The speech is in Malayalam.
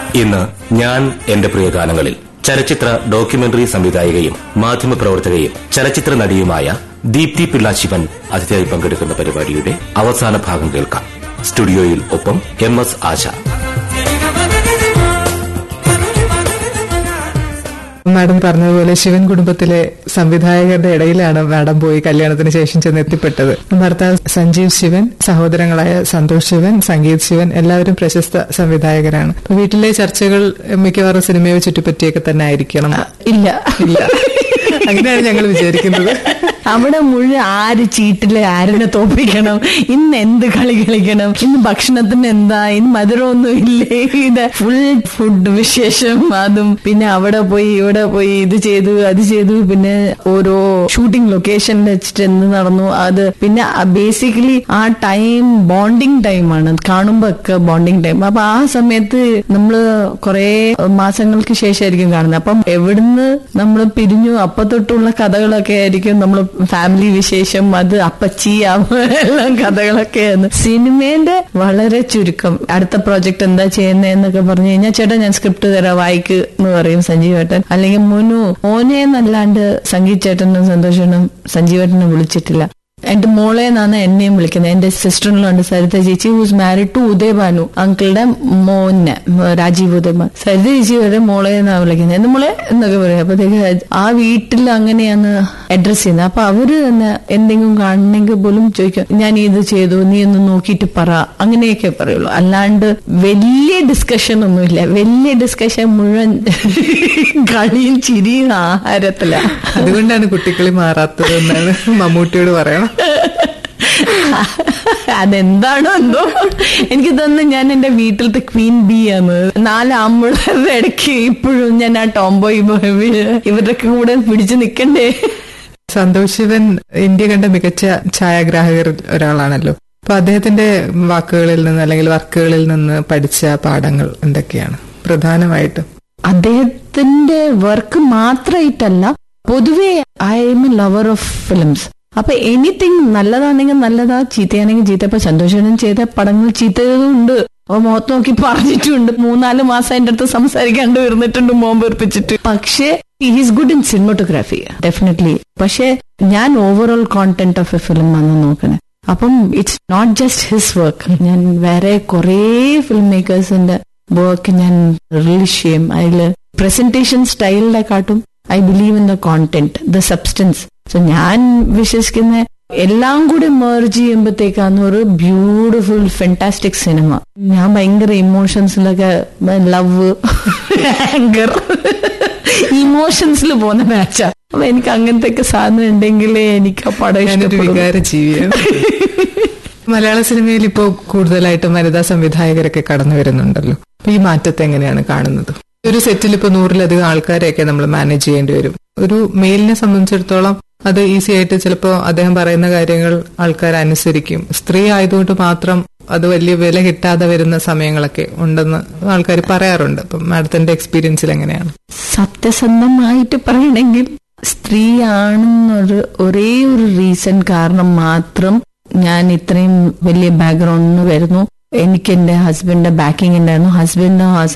ഇന്ന് ഞാൻ എന്റെ പ്രിയ ഗാനങ്ങളിൽ ചലച്ചിത്ര ഡോക്യുമെന്ററി സംവിധായികയും മാധ്യമപ്രവർത്തകയും ചലച്ചിത്ര നടിയുമായ ദീപ്തി പിള്ള ശിവൻ അതിഥിയായി പങ്കെടുക്കുന്ന പരിപാടിയുടെ അവസാന ഭാഗം കേൾക്കാം സ്റ്റുഡിയോയിൽ ഒപ്പം എം എസ് ആശ മാഡം പറഞ്ഞതുപോലെ ശിവൻ കുടുംബത്തിലെ സംവിധായകരുടെ ഇടയിലാണ് മാഡം പോയി കല്യാണത്തിന് ശേഷം ചെന്ന് എത്തിപ്പെട്ടത് ഭർത്താവ് സഞ്ജീവ് ശിവൻ സഹോദരങ്ങളായ സന്തോഷ് ശിവൻ സംഗീത് ശിവൻ എല്ലാവരും പ്രശസ്ത സംവിധായകരാണ് അപ്പൊ വീട്ടിലെ ചർച്ചകൾ മിക്കവാറും സിനിമയെ ചുറ്റിപ്പറ്റിയൊക്കെ തന്നെ ആയിരിക്കണം ഇല്ല ഇല്ല അങ്ങനെയാണ് ഞങ്ങൾ വിചാരിക്കുന്നത് അവിടെ മുഴുവൻ ആര് ചീട്ടില് ആരിനെ തോപ്പിക്കണം ഇന്ന് എന്ത് കളി കളിക്കണം ഇന്ന് ഭക്ഷണത്തിന് എന്താ ഇന്ന് മധുരമൊന്നും ഇല്ലേ ഇത് ഫുൾ ഫുഡ് വിശേഷം അതും പിന്നെ അവിടെ പോയി ഇവിടെ പോയി ഇത് ചെയ്തു അത് ചെയ്തു പിന്നെ ഓരോ ഷൂട്ടിംഗ് ലൊക്കേഷനിൽ വെച്ചിട്ട് എന്ത് നടന്നു അത് പിന്നെ ബേസിക്കലി ആ ടൈം ബോണ്ടിങ് ടൈമാണ് കാണുമ്പോ ഒക്കെ ബോണ്ടിങ് ടൈം അപ്പൊ ആ സമയത്ത് നമ്മള് കുറെ മാസങ്ങൾക്ക് ശേഷമായിരിക്കും കാണുന്നത് അപ്പം എവിടുന്ന് നമ്മൾ പിരിഞ്ഞു അപ്പൊ തൊട്ടുള്ള കഥകളൊക്കെ ആയിരിക്കും നമ്മൾ ഫാമിലി വിശേഷം അത് അപ്പച്ചി അവ- എല്ലാം കഥകളൊക്കെയാണ് സിനിമേന്റെ വളരെ ചുരുക്കം അടുത്ത പ്രോജക്ട് എന്താ ചെയ്യുന്നതെന്നൊക്കെ പറഞ്ഞു കഴിഞ്ഞാൽ ചേട്ടാ ഞാൻ സ്ക്രിപ്റ്റ് തരാം വായിക്ക് എന്ന് പറയും സഞ്ജീവേട്ടൻ അല്ലെങ്കിൽ മുനു ഓനെ എന്നല്ലാണ്ട് സംഗീത് ചേട്ടനും സന്തോഷനും സഞ്ജീവേട്ടനെ വിളിച്ചിട്ടില്ല എന്റെ മോളെ എന്നാണ് എന്നെയും വിളിക്കുന്നത് എന്റെ സിസ്റ്ററിനുണ്ട് സരിത ചേച്ചി ഹൂസ് മാരിഡ് ടു ഉദയഭാനു അങ്കിളുടെ മോനെ രാജീവ് ഉദയഭാൻ സരിത ചേച്ചി വരെ മോളെ എന്നാണ് വിളിക്കുന്നത് എന്റെ മോളെ എന്നൊക്കെ പറയും അപ്പത്തേക്ക് ആ വീട്ടിൽ അങ്ങനെയാണ് അഡ്രസ് ചെയ്യുന്നത് അപ്പൊ അവര് തന്നെ എന്തെങ്കിലും കാണണമെങ്കിൽ പോലും ചോദിക്കും ഞാൻ ഇത് ചെയ്തു നീ ഒന്ന് നോക്കിയിട്ട് പറ അങ്ങനെയൊക്കെ പറയുള്ളൂ അല്ലാണ്ട് വലിയ ഡിസ്കഷൻ ഒന്നുമില്ല വലിയ ഡിസ്കഷൻ മുഴുവൻ കളിയും ചിരിയും ആഹാരത്തിലാണ് അതുകൊണ്ടാണ് കുട്ടികളി മാറാത്തത് എന്നാണ് മമ്മൂട്ടിയോട് പറയണം അതെന്താണോ എന്തോ എനിക്ക് തോന്നുന്നു ഞാൻ എന്റെ വീട്ടിലത്തെ ക്വീൻ ബി ആണ് നാല് ആമ്പിള്ളേരുടെ ഇടയ്ക്ക് ഇപ്പോഴും ഞാൻ ആ ടോംബോയ് ഇവരുടെ കൂടെ പിടിച്ചു നിക്കണ്ടേ സന്തോഷ് ശിവൻ ഇന്ത്യ കണ്ട മികച്ച ഛായാഗ്രാഹകരിൽ ഒരാളാണല്ലോ അപ്പൊ അദ്ദേഹത്തിന്റെ വാക്കുകളിൽ നിന്ന് അല്ലെങ്കിൽ വർക്കുകളിൽ നിന്ന് പഠിച്ച പാഠങ്ങൾ എന്തൊക്കെയാണ് പ്രധാനമായിട്ടും അദ്ദേഹത്തിന്റെ വർക്ക് മാത്രമായിട്ടല്ല പൊതുവെ I'm a lover of films അപ്പൊ എനിത്തിങ് നല്ലതാണെങ്കിൽ നല്ലതാ ചീത്തയാണെങ്കിൽ ചീത്ത ഇപ്പൊ സന്തോഷനും ചെയ്ത പടങ്ങൾ ചീത്തതുണ്ട് അപ്പൊ മുഖത്ത് നോക്കി പറഞ്ഞിട്ടുണ്ട് മൂന്നാല് മാസം എന്റെ അടുത്ത് സംസാരിക്കാണ്ട് വരുന്നിട്ടുണ്ട് മോൻ വെറുപ്പിച്ചിട്ട് പക്ഷേ is good in cinematography definitely പക്ഷേ ഞാൻ overall content of a film ആണ് നോക്കണേ അപ്പം it's not just his work ഞാൻ വേറെ കുറേ ഫിലിം മേക്കേഴ്സിന്റെ വർക്ക് ഞാൻ റിലീസ് ചെയ്യും അതിൽ പ്രസന്റേഷൻ സ്റ്റൈലിനെ കാട്ടും I believe in the content the substance so ഞാൻ വിശ്വസിക്കുന്ന എല്ലാം കൂടി മേർജ് ചെയ്യുമ്പോഴത്തേക്കാണ് ഒരു ബ്യൂട്ടിഫുൾ ഫെന്റാസ്റ്റിക് സിനിമ ഞാൻ ഭയങ്കര ഇമോഷൻസിലൊക്കെ ലവ് ആങ്കർ ഇമോഷൻസിൽ പോകുന്ന മാച്ചാ അപ്പൊ എനിക്ക് അങ്ങനത്തെ ഒക്കെ സാധനം ഉണ്ടെങ്കിലേ എനിക്ക് ആ പടം ഞാനൊരു ഇഷ്ടപ്പെടുള്ളൂ. വികാര ജീവിയാണ് മലയാള സിനിമയിൽ ഇപ്പോൾ കൂടുതലായിട്ടും വനിതാ സംവിധായകരൊക്കെ കടന്നു വരുന്നുണ്ടല്ലോ അപ്പൊ ഈ മാറ്റത്തെ എങ്ങനെയാണ് കാണുന്നത് ഒരു സെറ്റിൽ ഇപ്പൊ നൂറിലധികം ആൾക്കാരെയൊക്കെ നമ്മൾ മാനേജ് ചെയ്യേണ്ടി വരും ഒരു മെയിലിനെ സംബന്ധിച്ചിടത്തോളം അത് ഈസി ആയിട്ട് ചിലപ്പോൾ അദ്ദേഹം പറയുന്ന കാര്യങ്ങൾ ആൾക്കാർ അനുസരിക്കും സ്ത്രീ ആയതുകൊണ്ട് മാത്രം അത് വലിയ വില കിട്ടാതെ വരുന്ന സമയങ്ങളൊക്കെ ഉണ്ടെന്ന് ആൾക്കാർ പറയാറുണ്ട് അപ്പം മാഡത്തിന്റെ എക്സ്പീരിയൻസിൽ എങ്ങനെയാണ് സത്യസന്ധമായിട്ട് പറയണമെങ്കിൽ സ്ത്രീയാണെന്നൊരു ഒരേ ഒരു റീസൺ കാരണം മാത്രം ഞാൻ ഇത്രയും വലിയ ബാക്ക്ഗ്രൗണ്ടിൽ നിന്ന് വരുന്നു എനിക്ക് എന്റെ ഹസ്ബൻഡിന്റെ ബാക്കിംഗ് ഉണ്ടായിരുന്നു ഹസ്ബൻഡ് ആ